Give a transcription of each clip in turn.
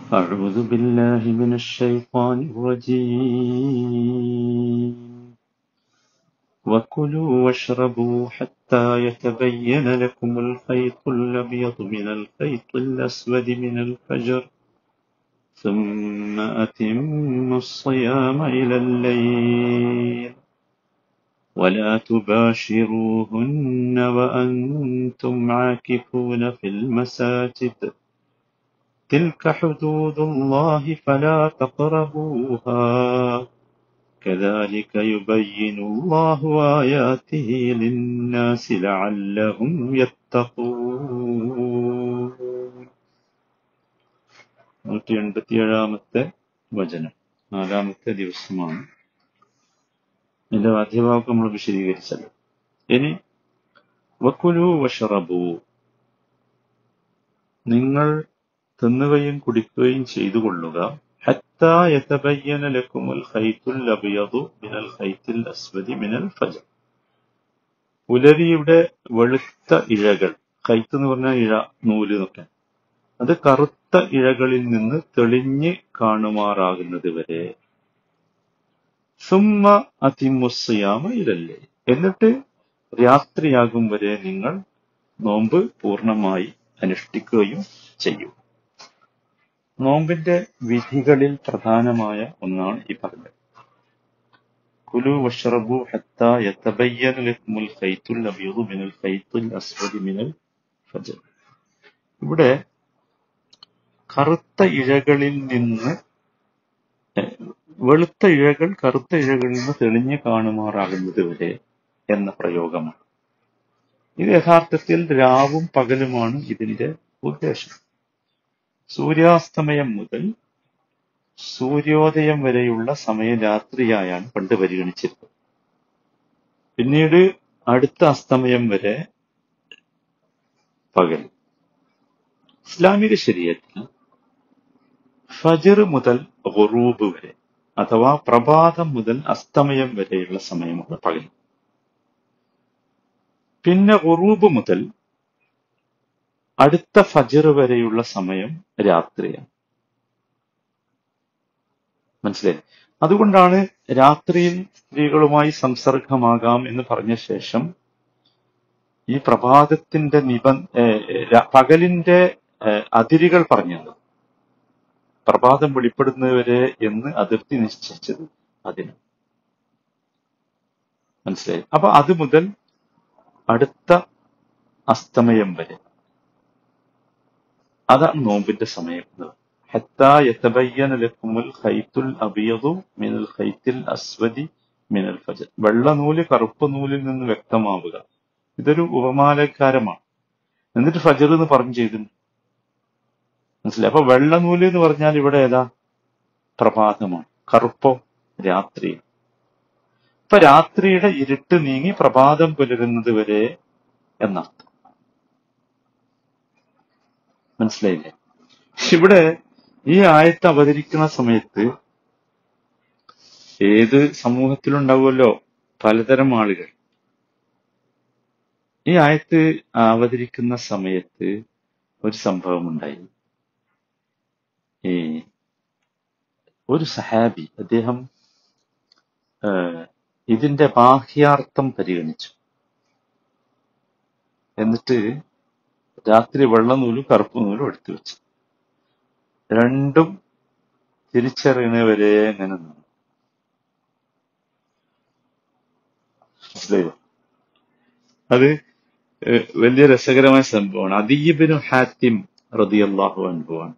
أعوذ بالله من الشيطان الرجيم وكلوا واشربوا حتى يتبين لكم الخيط الأبيض من الخيط الأسود من الفجر ثم أتموا الصيام إلى الليل ولا تباشروهن وأنتم عاكفون في المساجد تلك حدود الله فلا تقربوها كذلك يبين الله آياته للناس لعلهم يتقون നൂറ്റി എൺപത്തിയേഴാമത്തെ വചനം നാലാമത്തെ ദിവസമാണ് ഇതിന്റെ ആദ്യഭാഗം നമ്മൾ വിശദീകരിച്ചല്ലോ ഇനി വക്കുലു വഷറബു നിങ്ങൾ തിന്നുകയും കുടിക്കുകയും ചെയ്തു കൊള്ളുക ഹത്താ യതബയ്യന ലക്കുമുൽ ഖൈത്തുൽ അബിയദു മിനൽ ഖൈത്തിൽ അസ്വദി മിനൽ ഫജർ പുലരിയുടെ വെളുത്ത ഇഴകൾ ഖൈത്ത് എന്ന് പറഞ്ഞാൽ ഇഴ നൂല് എന്നൊക്കെ അത് കറുത്ത ഇഴകളിൽ നിന്ന് തെളിഞ്ഞ് കാണുമാറാകുന്നത് വരെ സുമ്മ അതിമുസ്യാമ ഇതല്ലേ എന്നിട്ട് രാത്രിയാകും വരെ നിങ്ങൾ നോമ്പ് പൂർണ്ണമായി അനുഷ്ഠിക്കുകയും ചെയ്യും നോമ്പിന്റെ വിധികളിൽ പ്രധാനമായ ഒന്നാണ് ഈ പറഞ്ഞത് കുലു വഷറബു ഹത്ത യതബയ്യന ലക്കുമുൽ ഖൈത്തുൽ അബീദു മിനൽ ഖൈത്തുൽ അസ്വദി മിനൽ ഫജർ ഇവിടെ കറുത്ത ഇഴകളിൽ നിന്ന് വെളുത്ത ഇഴകൾ കറുത്ത ഇഴകളിൽ നിന്ന് തെളിഞ്ഞു കാണുമാറാകുന്നത് വരെ എന്ന പ്രയോഗമാണ് ഇത് യഥാർത്ഥത്തിൽ രാവും പകലുമാണ് ഇതിന്റെ ഉദ്ദേശം സൂര്യാസ്തമയം മുതൽ സൂര്യോദയം വരെയുള്ള സമയം രാത്രിയായാണ് പണ്ട് പരിഗണിച്ചിരുന്നത് പിന്നീട് അടുത്ത അസ്തമയം വരെ പകൽ ഇസ്ലാമിക ശരീരത്തിൽ ഫജർ മുതൽ ഗുറൂബ് വരെ അഥവാ പ്രഭാതം മുതൽ അസ്തമയം വരെയുള്ള സമയമാണ് പകൽ പിന്നെ ഗുറൂബ് മുതൽ അടുത്ത ഫജർ വരെയുള്ള സമയം രാത്രിയാണ് മനസ്സിലായി അതുകൊണ്ടാണ് രാത്രിയിൽ സ്ത്രീകളുമായി സംസർഗമാകാം എന്ന് പറഞ്ഞ ശേഷം ഈ പ്രഭാതത്തിന്റെ നിബ പകലിന്റെ അതിരുകൾ പറഞ്ഞത് പ്രഭാതം വെളിപ്പെടുന്നവരെ എന്ന് അതിർത്തി നിശ്ചയിച്ചത് അതിന് മനസ്സിലായി അപ്പൊ അത് മുതൽ അടുത്ത അസ്തമയം വരെ അതാണ് നോമ്പിന്റെ സമയം ഹത്താ യതബയ്യന ലക്കുമുൽ ഖൈത്തുൽ അബിയദു മിനൽ ഖൈത്തിൽ അസ്വദി മിനൽ ഫജർ വെള്ള നൂല് കറുപ്പ് നൂലിൽ നിന്ന് വ്യക്തമാവുക ഇതൊരു ഉപമാലക്കാരമാണ് എന്നിട്ട് ഫജർ എന്ന് പറഞ്ഞു ചെയ്തിട്ടുണ്ട് മനസ്സിലായി അപ്പൊ വെള്ള നൂല് എന്ന് പറഞ്ഞാൽ ഇവിടെ ഏതാ പ്രഭാതമാണ് കറുപ്പോ രാത്രി ഇപ്പൊ രാത്രിയുടെ ഇരുട്ട് നീങ്ങി പ്രഭാതം പുലരുന്നത് വരെ എന്നർത്ഥം മനസ്സിലായില്ലേ ഇവിടെ ഈ ആയത്ത് അവതരിക്കുന്ന സമയത്ത് ഏത് സമൂഹത്തിലുണ്ടാവുമല്ലോ പലതരം ആളുകൾ ഈ ആയത്ത് അവതരിക്കുന്ന സമയത്ത് ഒരു സംഭവം ഉണ്ടായി ഈ ഒരു സഹാബി അദ്ദേഹം ഇതിന്റെ ബാഹ്യാർത്ഥം പരിഗണിച്ചു എന്നിട്ട് രാത്രി വെള്ളനൂലും കറുപ്പ് നൂലും എടുത്തു വെച്ചു രണ്ടും തിരിച്ചറിയുന്നവരെ അങ്ങനെ നിന്നു മനസ്സിലായോ അത് വലിയ രസകരമായ സംഭവമാണ് അദീബിനു ഹാത്തിം റതിയല്ലാഹു അനുഭവമാണ്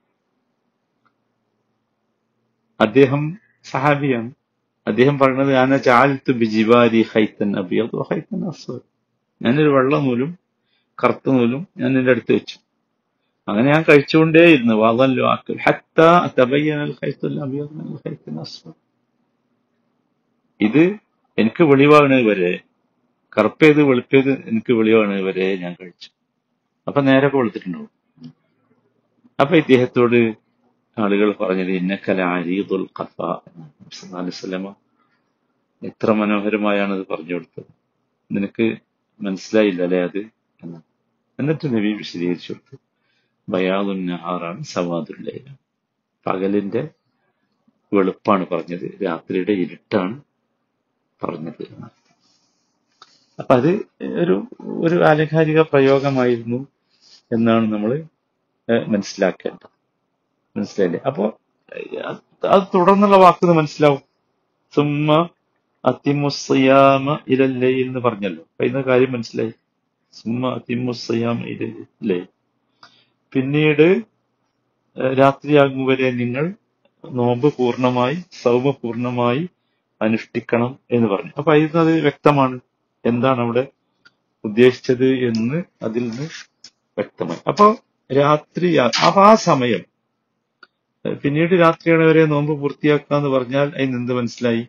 അദ്ദേഹം സഹാബിയാണ് അദ്ദേഹം പറയുന്നത് ഞാൻ ചാൽത്തു ബിജിവാരി ഹൈത്തൻ അബിയത് ഹൈത്തൻ അസ്വദ് ഞാനൊരു വെള്ള നൂലും കറുത്ത നൂലും ഞാൻ എന്റെ അടുത്ത് വെച്ചു അങ്ങനെ ഞാൻ കഴിച്ചുകൊണ്ടേയിരുന്നു വതല്ലോ ആക്കൽ ഹത്ത തബയ്യനൽ ഹൈത്തുൽ അബിയത് ഹൈത്തൻ അസ്വദ് ഇത് എനിക്ക് വെളിവാകുന്നത് വരെ കറുപ്പേത് വെളുപ്പേത് എനിക്ക് വെളിവാകുന്നത് വരെ ഞാൻ കഴിച്ചു അപ്പൊ നേരെ കൊളുത്തിട്ടുണ്ടാവും അപ്പൊ ഇദ്ദേഹത്തോട് ആളുകൾ പറഞ്ഞത് ഇന്നക്കല അരീദുൽ ഖഫ അലിസ്ലമ എത്ര മനോഹരമായാണ് അത് പറഞ്ഞു കൊടുത്തത് നിനക്ക് മനസ്സിലായില്ല അല്ലെ അത് എന്ന് എന്നിട്ട് നബി വിശദീകരിച്ചു കൊടുത്തു ബയാദുൻ നഹാറാണ് സവാദുല്ലയില പകലിന്റെ വെളുപ്പാണ് പറഞ്ഞത് രാത്രിയുടെ ഇരുട്ടാണ് പറഞ്ഞത് അപ്പൊ അത് ഒരു ഒരു ആലങ്കാരിക പ്രയോഗമായിരുന്നു എന്നാണ് നമ്മൾ മനസ്സിലാക്കേണ്ടത് മനസ്സിലായില്ലേ അപ്പോ ഏഹ്, അത് തുടർന്നുള്ള വാക്കുകൾ മനസ്സിലാവും സുമ്മ അത്തിമുസ്സയാമ ഇലല്ലയിൽ എന്ന് പറഞ്ഞല്ലോ അപ്പൊ ഇന്ന് കാര്യം മനസ്സിലായി സുമ്മ അത്തിമുസ്സയാമ ഇലല്ലേ പിന്നീട് ഏഹ്, രാത്രിയാകും വരെ നിങ്ങൾ നോമ്പ് പൂർണ്ണമായി സൗമ പൂർണ്ണമായി അനുഷ്ഠിക്കണം എന്ന് പറഞ്ഞു അപ്പൊ അതിൽ അത് വ്യക്തമാണ് എന്താണ് അവിടെ ഉദ്ദേശിച്ചത് എന്ന് അതിൽ നിന്ന് വ്യക്തമായി അപ്പൊ രാത്രി അപ്പൊ ആ സമയം ഏഹ് പിന്നീട് രാത്രിയാണ് വരെ നോമ്പ് പൂർത്തിയാക്കുക എന്ന് പറഞ്ഞാൽ അതിന് എന്ത് മനസ്സിലായി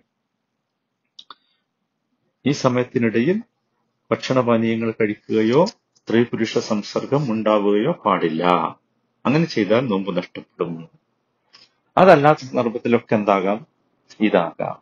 ഈ സമയത്തിനിടയിൽ ഭക്ഷണപാനീയങ്ങൾ കഴിക്കുകയോ സ്ത്രീ പുരുഷ സംസർഗം ഉണ്ടാവുകയോ പാടില്ല അങ്ങനെ ചെയ്താൽ നോമ്പ് നഷ്ടപ്പെടും അതല്ലാത്ത സന്ദർഭത്തിലൊക്കെ എന്താകാം ഇതാകാം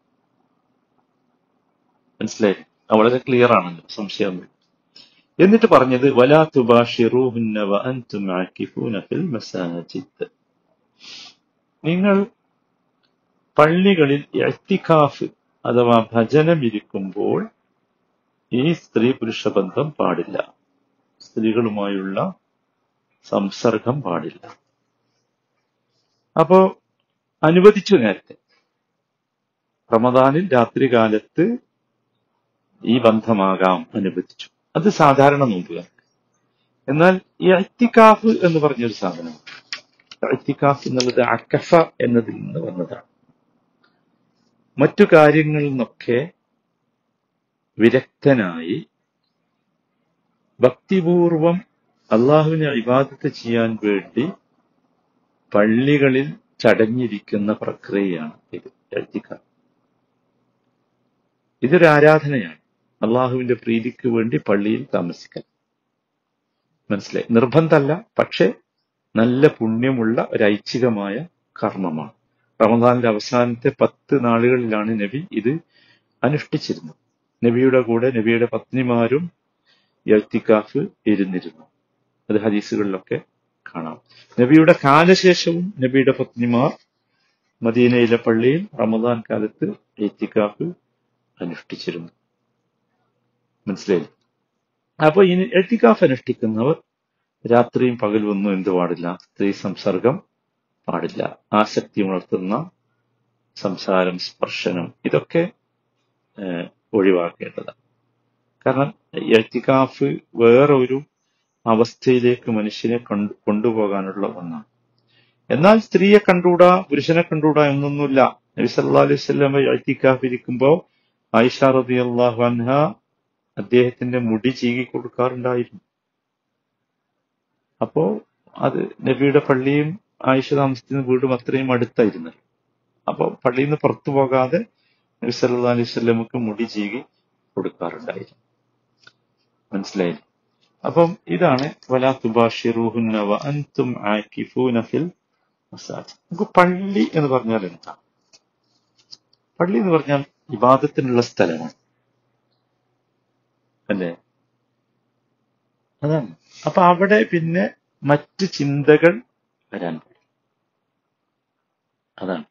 മനസ്സിലായി അത് വളരെ ക്ലിയർ ആണല്ലോ സംശയമൊന്നും എന്നിട്ട് പറഞ്ഞത് വലാ തുബാഷിറൂഹുന്ന വ അൻതും ആകിഫൂന ഫിൽ മസാജിദ് നിങ്ങൾ പള്ളികളിൽ ഇഅ്തികാഫ് അഥവാ ഭജനം ഇരിക്കുമ്പോൾ ഈ സ്ത്രീ പുരുഷ ബന്ധം പാടില്ല സ്ത്രീകളുമായുള്ള സംസർഗം പാടില്ല അപ്പോ അനുവദിച്ചു നേരത്തെ റമദാനിൽ രാത്രികാലത്ത് ഈ ബന്ധമാകാം അനുവദിച്ചു അത് സാധാരണ നോമ്പുകാർക്ക് എന്നാൽ ഈ അത്തിക്കാഫ് എന്ന് പറഞ്ഞൊരു സാധനം അത്തിക്കാഫ് എന്നുള്ളത് അക്കഫ എന്നതിൽ നിന്ന് വന്നതാണ് മറ്റു കാര്യങ്ങളിൽ നിന്നൊക്കെ വിരക്തനായി ഭക്തിപൂർവം അള്ളാഹുവിനെ ഇബാദത്ത് ചെയ്യാൻ വേണ്ടി പള്ളികളിൽ ചടഞ്ഞിരിക്കുന്ന പ്രക്രിയയാണ് ഇത് എഴുത്തിക്കാഫ് ഇതൊരു ആരാധനയാണ് അള്ളാഹുവിന്റെ പ്രീതിക്ക് വേണ്ടി പള്ളിയിൽ താമസിക്കൽ മനസ്സിലായി നിർബന്ധമല്ല പക്ഷെ നല്ല പുണ്യമുള്ള ഒരു ഐച്ഛികമായ കർമ്മമാണ് റമദാനിന്റെ അവസാനത്തെ പത്ത് നാളുകളിലാണ് നബി ഇത് അനുഷ്ഠിച്ചിരുന്നത് നബിയുടെ കൂടെ നബിയുടെ പത്നിമാരും എഴുത്തിക്കാഫ് ഇരുന്നിരുന്നു അത് ഹദീസുകളിലൊക്കെ കാണാം നബിയുടെ കാലശേഷവും നബിയുടെ പത്നിമാർ മദീനയിലെ പള്ളിയിൽ റമദാൻ കാലത്ത് എത്തിക്കാഫ് അനുഷ്ഠിച്ചിരുന്നു മനസ്സിലായി അപ്പൊ ഇനി എത്തിക്കാഫ് അനുഷ്ഠിക്കുന്നവർ രാത്രിയും പകലും ഒന്നും എന്ത് പാടില്ല സ്ത്രീ സംസർഗം പാടില്ല ആസക്തി ഉണർത്തുന്ന സംസാരം സ്പർശനം ഇതൊക്കെ ഏഹ്, ഒഴിവാക്കേണ്ടതാണ് കാരണം എത്തിക്കാഫ് വേറെ ഒരു അവസ്ഥയിലേക്ക് മനുഷ്യനെ കൊണ്ടു കൊണ്ടുപോകാനുള്ള ഒന്നാണ് എന്നാൽ സ്ത്രീയെ കണ്ടൂടാ പുരുഷനെ കണ്ടൂടാ എന്നൊന്നുമില്ല നബി സല്ലല്ലാഹു അലൈഹി വസല്ലം എത്തിക്കാഫ് ഇരിക്കുമ്പോ ആയിഷ റളിയല്ലാഹു അൻഹ അദ്ദേഹത്തിന്റെ മുടി ചീകി കൊടുക്കാറുണ്ടായിരുന്നു അപ്പോ അത് നബിയുടെ പള്ളിയും ആയിഷ താമസിക്കുന്ന വീടും അത്രയും അടുത്തായിരുന്നു അപ്പൊ പള്ളിയിൽ നിന്ന് പുറത്തു പോകാതെ നബി സല്ലല്ലാഹു അലൈഹി വസല്ലമക്ക് മുടി ചീകി കൊടുക്കാറുണ്ടായിരുന്നു മനസ്സിലായി അപ്പം ഇതാണ് വലാ തുബാഷിറൂഹുന്ന വ അൻതും ആകിഫൂന ഫിൽ മസാജിദ് നമുക്ക് പള്ളി എന്ന് പറഞ്ഞാൽ എന്താ പള്ളി എന്ന് പറഞ്ഞാൽ ഇബാദത്തിനുള്ള സ്ഥലമാണ് അല്ലേ അതാണ് അപ്പൊ അവിടെ പിന്നെ മറ്റ് ചിന്തകൾ വരാൻ പാടില്ല അതാണ്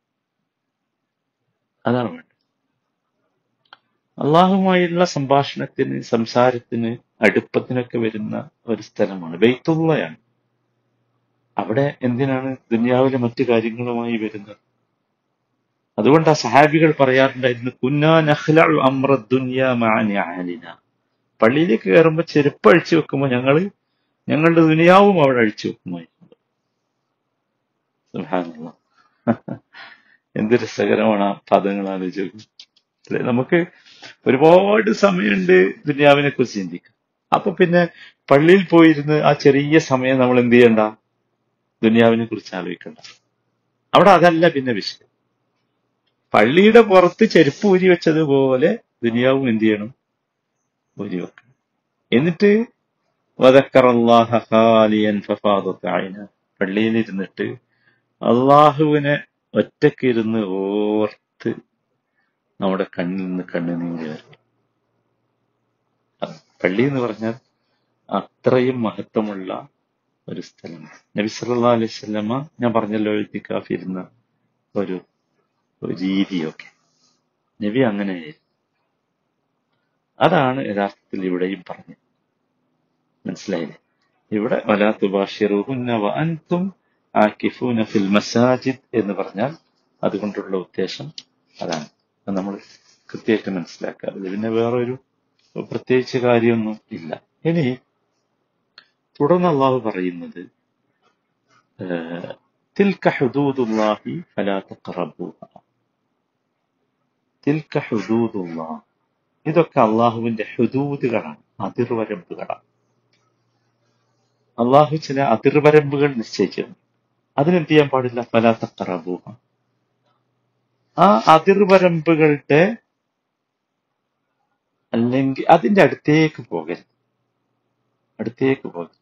അതാണ് വേണ്ടത് അള്ളാഹുമായുള്ള സംഭാഷണത്തിന് സംസാരത്തിന് അടുപ്പത്തിനൊക്കെ വരുന്ന ഒരു സ്ഥലമാണ് ബെയ്ത്തുള്ളയാണ് അവിടെ എന്തിനാണ് ദുനിയാവിലെ മറ്റു കാര്യങ്ങളുമായി വരുന്നത് അതുകൊണ്ട് ആ സഹാബികൾ പറയാറുണ്ടായിരുന്നു കുന്നാ നഖ്ലഉ അമ്ര ദുനിയ മഅ നിആലിന പള്ളിയിലേക്ക് കയറുമ്പോൾ ചെരുപ്പ് അഴിച്ചു വെക്കുമ്പോൾ ഞങ്ങള് ഞങ്ങളുടെ ദുനിയാവും അവിടെ അഴിച്ചു വെക്കുമായിരുന്നു സുബ്ഹാനല്ലാഹ്. എന്ത് രസകരമാണ് ആ പദങ്ങൾ ആലോചിച്ച് അല്ലെ നമുക്ക് ഒരുപാട് സമയമുണ്ട് ദുനിയാവിനെ കുറിച്ച് ചിന്തിക്കാൻ അപ്പൊ പിന്നെ പള്ളിയിൽ പോയിരുന്ന് ആ ചെറിയ സമയം നമ്മൾ എന്ത് ചെയ്യണ്ട ദുനിയാവിനെ കുറിച്ച് ആലോചിക്കണ്ട അവിടെ അതല്ല പിന്നെ വിഷയം പള്ളിയുടെ പുറത്ത് ചെരുപ്പ് ഊരി വെച്ചതുപോലെ ദുനിയാവും എന്ത് ചെയ്യണം ഊരി വെക്കണം എന്നിട്ട് വദക്കറല്ലാഹ ഖാലിയൻ ഫഫാദത്ത് അയ്ന. പള്ളിയിൽ ഇരുന്നിട്ട് അള്ളാഹുവിനെ ഒറ്റക്കിരുന്ന് ഓർത്ത് നമ്മുടെ കണ്ണിൽ നിന്ന് കണ്ണുനീര് വരും അത് പള്ളി എന്ന് പറഞ്ഞാൽ അത്രയും മഹത്വമുള്ള ഒരു സ്ഥലം നബി സല്ലല്ലാഹു അലൈഹി വസല്ലമ ഞാൻ പറഞ്ഞല്ലോ ഇത്തിക്കാഫ് ഇരുന്ന ഒരു ഒരു രീതിയൊക്കെ നബി അങ്ങനെ അതാണ് യഥാർത്ഥത്തിൽ ഇവിടെയും പറഞ്ഞത് മനസ്സിലായില്ലേ ഇവിടെ വലാത്തു ബാഷിറുഹുന്ന വ അൻതും ആക്കിഫൂന ഫിൽ മസാജിദ് എന്ന് പറഞ്ഞാൽ അതുകൊണ്ടുള്ള ഉദ്ദേശം അതാണ് അത് നമ്മൾ കൃത്യമായിട്ട് മനസ്സിലാക്കുക അതിൽ പിന്നെ വേറൊരു പ്രത്യേകിച്ച് കാര്യമൊന്നും ഇല്ല ഇനി തുടർന്ന് അള്ളാഹു പറയുന്നത് ഏഹ്, തിൽക ഹുദൂദുല്ലാഹി ഫലാ തഖറബൂഹ തിൽക ഹുദൂദുല്ലാഹ് ഇതൊക്കെ അള്ളാഹുവിന്റെ ഹുദൂദുകളാണ് അതിർവരമ്പുകളാണ് അള്ളാഹു ചില അതിർവരമ്പുകൾ നിശ്ചയിച്ചിരുന്നു അതിനെന്ത് ചെയ്യാൻ പാടില്ല ഫലാ തഖറബൂഹ ആ അതിർവരമ്പുകളുടെ അല്ലെങ്കിൽ അതിന്റെ അടുത്തേക്ക് പോകരുത് അടുത്തേക്ക് പോകരുത്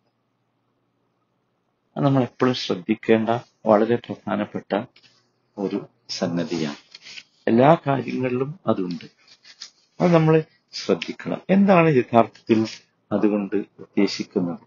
അത് നമ്മൾ എപ്പോഴും ശ്രദ്ധിക്കേണ്ട വളരെ പ്രധാനപ്പെട്ട ഒരു സംഗതിയാണ് എല്ലാ കാര്യങ്ങളിലും അതുണ്ട് അത് നമ്മൾ ശ്രദ്ധിക്കണം എന്താണ് യഥാർത്ഥത്തിൽ അതുകൊണ്ട് ഉദ്ദേശിക്കുന്നത്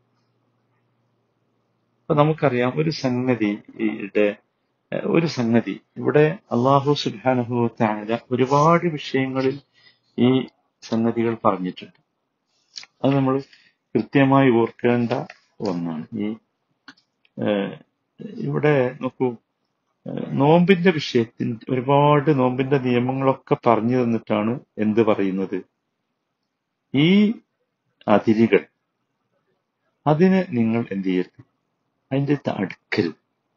അപ്പൊ നമുക്കറിയാം ഒരു സംഗതിയുടെ ഏഹ്, ഒരു സംഗതി ഇവിടെ അള്ളാഹു സുബാനഹു താല ഒരുപാട് വിഷയങ്ങളിൽ ഈ സംഗതികൾ പറഞ്ഞിട്ടുണ്ട് അത് നമ്മൾ കൃത്യമായി ഓർക്കേണ്ട ഒന്നാണ് ഈ ഏഹ്, ഇവിടെ നോക്കൂ ഏഹ്, നോമ്പിന്റെ വിഷയത്തിൽ ഒരുപാട് നോമ്പിന്റെ നിയമങ്ങളൊക്കെ പറഞ്ഞു തന്നിട്ടാണ് എന്ത് പറയുന്നത് ഈ അതിരുകൾ അതിന് നിങ്ങൾ എന്ത് ചെയ്യരുത് അതിന്റെ അടുത്ത് അടുക്കരുത്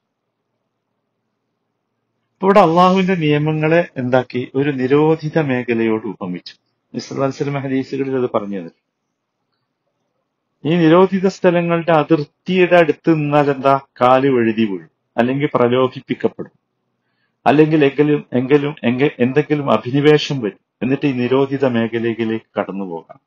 ഇപ്പൊ ഇവിടെ അള്ളാഹുവിന്റെ നിയമങ്ങളെ എന്താക്കി ഒരു നിരോധിത മേഖലയോട് ഉപമിച്ചു ഇസ്ലാസ്ലം ഹദീസുകളിൽ അത് പറഞ്ഞു തന്നിട്ടുണ്ട് ഈ നിരോധിത സ്ഥലങ്ങളുടെ അതിർത്തിയുടെ അടുത്ത് നിന്നാൽ എന്താ കാല് വഴുതി വീഴും അല്ലെങ്കിൽ പ്രലോഭിപ്പിക്കപ്പെടും അല്ലെങ്കിൽ എങ്കിലും എങ്കിലും എങ്ക- എന്തെങ്കിലും അഭിനിവേശം വരും എന്നിട്ട് ഈ നിരോധിത മേഖലയിലേക്ക് കടന്നു പോകാം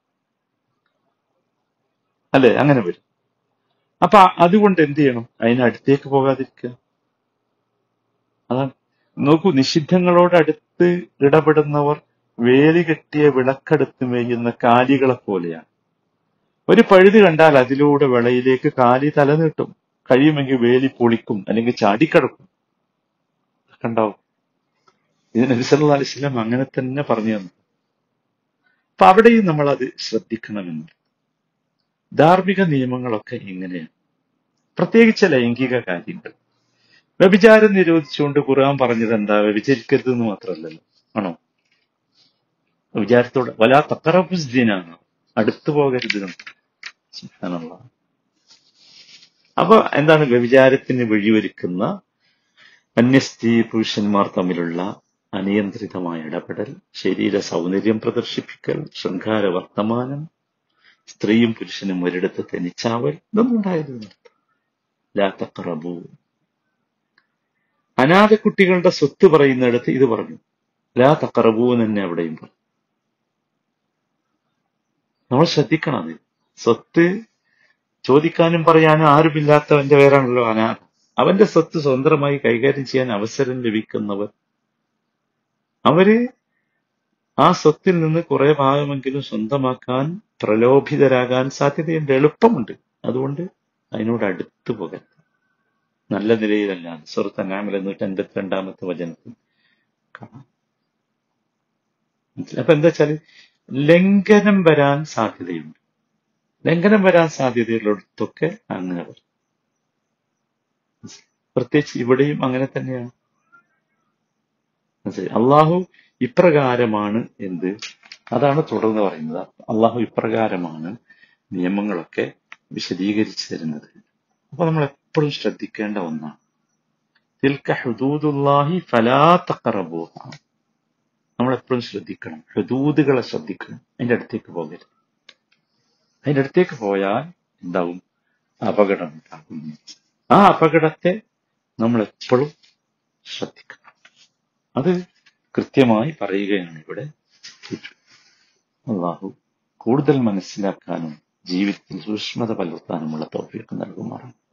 അല്ലെ അങ്ങനെ വരും അപ്പൊ അതുകൊണ്ട് എന്ത് ചെയ്യണം അതിനടുത്തേക്ക് പോകാതിരിക്കുക അതാണ് നോക്കൂ നിഷിദ്ധങ്ങളോട് അടുത്ത് ഇടപെടുന്നവർ വേലി കെട്ടിയ വിളക്കടുത്ത് മേയുന്ന കാലികളെ പോലെയാണ് ഒരു പഴുത് കണ്ടാൽ അതിലൂടെ വിളയിലേക്ക് കാലി തലനീട്ടും കഴിയുമെങ്കിൽ വേലി പൊളിക്കും അല്ലെങ്കിൽ ചാടിക്കടക്കും കണ്ടാവും ഇത് നബി സല്ലല്ലാഹു അലൈഹി വസല്ലം അങ്ങനെ തന്നെ പറഞ്ഞു തന്നു അപ്പൊ അവിടെയും നമ്മൾ അത് ശ്രദ്ധിക്കണമെന്ന് ധാർമ്മിക നിയമങ്ങളൊക്കെ ഇങ്ങനെയാണ് പ്രത്യേകിച്ച് ലൈംഗിക കാര്യങ്ങൾ വ്യഭിചാരം നിരോധിച്ചുകൊണ്ട് ഖുർആൻ പറഞ്ഞത് എന്താ വ്യഭിചരിക്കരുത് എന്ന് മാത്രമല്ലല്ലോ ആണോ വിചാരത്തോടെ വലാ തക്കറബുദ്ദീനാണ് അടുത്തു പോകരുത് എന്ന്. സുബ്ഹാനല്ലാഹ്. അപ്പൊ എന്താണ് വ്യഭിചാരത്തിന് വഴിയൊരുക്കുന്ന അന്യസ്ത്രീ പുരുഷന്മാർ തമ്മിലുള്ള അനിയന്ത്രിതമായ ഇടപെടൽ ശരീര സൗന്ദര്യം പ്രദർശിപ്പിക്കൽ ശൃംഗാര വർത്തമാനം സ്ത്രീയും പുരുഷനും ഒരിടത്ത് തനിച്ചാവൽ ഇതൊന്നും ഉണ്ടായിരുന്നു ലാ തഖറബൂ അനാഥ കുട്ടികളുടെ സ്വത്ത് പറയുന്നിടത്ത് ഇത് പറഞ്ഞു ലാ തഖറബൂ എന്ന് തന്നെ അവിടെയും പറഞ്ഞു നമ്മൾ ശ്രദ്ധിക്കണം അത് സ്വത്ത് ചോദിക്കാനും പറയാനും ആരുമില്ലാത്തവന്റെ പേരാണല്ലോ അനാഥ അവന്റെ സ്വത്ത് സ്വതന്ത്രമായി കൈകാര്യം ചെയ്യാൻ അവസരം ലഭിക്കുന്നവർ അവര് ആ സ്വത്തിൽ നിന്ന് കുറെ ഭാഗമെങ്കിലും സ്വന്തമാക്കാൻ പ്രലോഭിതരാകാൻ സാധ്യതയുണ്ട് എളുപ്പമുണ്ട് അതുകൊണ്ട് അതിനോട് അടുത്തു പോകരുത് നല്ല നിലയിലല്ലാതെ സുഹൃത്ത് അനാമിലെ നൂറ്റി അൻപത്തിരണ്ടാമത്തെ വചനത്തിൽ കാണാം മനസ്സിലായി? അപ്പൊ എന്താ വെച്ചാല് ലംഘനം വരാൻ സാധ്യതയുണ്ട് ലംഘനം വരാൻ സാധ്യതയുള്ളിടത്തൊക്കെ അങ്ങനെ വരും മനസ്സിലായി? പ്രത്യേകിച്ച് ഇവിടെയും അങ്ങനെ തന്നെയാണ് മനസ്സിലായി? അള്ളാഹു ഇപ്രകാരമാണ് എന്ത് അതാണ് തുടർന്ന് പറയുന്നത് അള്ളാഹു ഇപ്രകാരമാണ് നിയമങ്ങളൊക്കെ വിശദീകരിച്ചു തരുന്നത് അപ്പൊ നമ്മൾ എപ്പോഴും ശ്രദ്ധിക്കേണ്ട ഒന്നാണ് തിൽക്ക ഹുദൂദുല്ലാഹി ഫലാ തഖറബൂഹ നമ്മൾ എപ്പോഴും ശ്രദ്ധിക്കണം ഹുദൂദുകളെ ശ്രദ്ധിക്കണം അതിന്റെ അടുത്തേക്ക് പോകരുത് അതിന്റെ അടുത്തേക്ക് പോയാൽ എന്താവും അപകടം ഉണ്ടാകും ആ അപകടത്തെ നമ്മൾ എപ്പോഴും ശ്രദ്ധിക്കണം അത് കൃത്യമായി പറയുകയാണ് ഇവിടെ അള്ളാഹു കൂടുതൽ മനസ്സിലാക്കാനും ജീവിതത്തിൽ സൂക്ഷ്മത പുലർത്താനുമുള്ള തോഫിക്ക് നൽകുമാറാണ്